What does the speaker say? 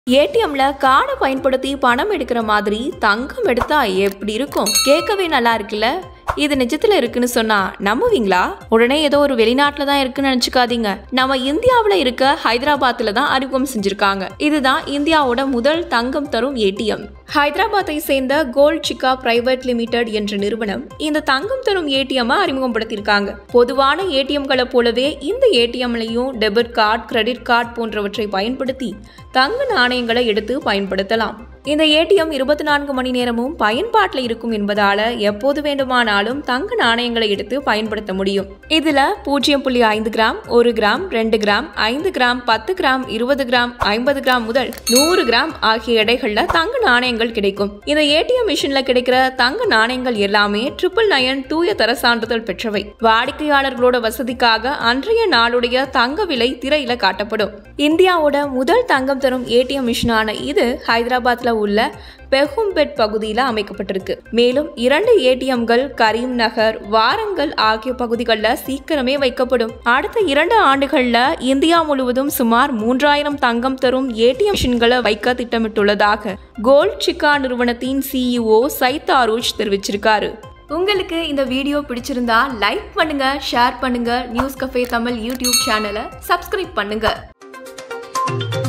ஏடிஎம்ல கார்டை பயன்படுத்தி பணம் எடுக்கிற மாதிரி தங்கம் எடுத்தா எப்படி இருக்கும் கேட்கவே நல்லா இருக்குல்ல இது நிஜத்துல இருக்குன்னு சொன்னா நம்புவீங்களா உடனே ஏதோ ஒரு வெளிநாட்டுல தான் இருக்குன்னு நினைச்சுக்காதீங்க நம்ம இந்தியாவுல இருக்க ஹைதராபாத்ல தான் அறிமுகம் செஞ்சிருக்காங்க இதுதான் இந்தியாவோட முதல் தங்கம் தரும் ஏடிஎம் ஹைதராபாத்தை சேர்ந்த கோல்ட் சிக்கா பிரைவேட் லிமிடெட் என்ற நிறுவனம் இந்த தங்கம் தரும் ஏடிஎம் அறிமுகப்படுத்தியிருக்காங்க பொதுவான ஏடிஎம்களை போலவே இந்த ஏடிஎம்லையும் டெபிட் கார்டு கிரெடிட் கார்டு போன்றவற்றை பயன்படுத்தி தங்க நாணயங்களை எடுத்து பயன்படுத்தலாம் இந்த ஏடிஎம் இருபத்தி நான்கு மணி நேரமும் பயன்பாட்டில் இருக்கும் என்பதால எப்போது வேண்டுமானாலும் தங்க நாணயங்களை எடுத்து பயன்படுத்த முடியும் இதுல பூஜ்ஜியம் புள்ளி ஐந்து கிராம் ஒரு கிராம் ரெண்டு கிராம் ஐந்து கிராம் பத்து கிராம் இருபது கிராம் ஐம்பது கிராம் முதல் நூறு கிராம் ஆகிய எடைகள்ல தங்க நாணயங்கள் கிடைக்கும் இந்த ஏடிஎம் மிஷின்ல கிடைக்கிற தங்க நாணயங்கள் எல்லாமே ட்ரிபிள் நயன் தூய தர சான்றிதழ் பெற்றவை வாடிக்கையாளர்களோட வசதிக்காக அன்றைய நாளுடைய தங்க விலை திரையில காட்டப்படும் இந்தியாவோட முதல் தங்கம் தரும் ஏடிஎம் மிஷினான இது ஹைதராபாத்ல உள்ள பெகும்பெட் பகுதியில் அமைக்கப்பட்டிருக்கு மேலும் இரண்டு ஏடிஎம்கள் கரீம் நகர் வாரங்கல் ஆகிய பகுதிகளில் சீக்கிரமே வைக்கப்படும் அடுத்த இரண்டு ஆண்டுகள்ல இந்தியா முழுவதும் சுமார் மூன்றாயிரம் தங்கம் தரும் ஏடிஎம் மிஷின்களை வைக்க திட்டமிட்டுள்ளதாக கோல்ட் சிக்கா நிறுவனத்தின் சிஇஓ சைத் ஆரூஜ் தெரிவிச்சிருக்காரு உங்களுக்கு இந்த வீடியோ பிடிச்சிருந்தா லைக் பண்ணுங்க ஷேர் பண்ணுங்க நியூஸ் கஃபே தமிழ் யூடியூப் சேனலை சப்ஸ்கிரைப் பண்ணுங்க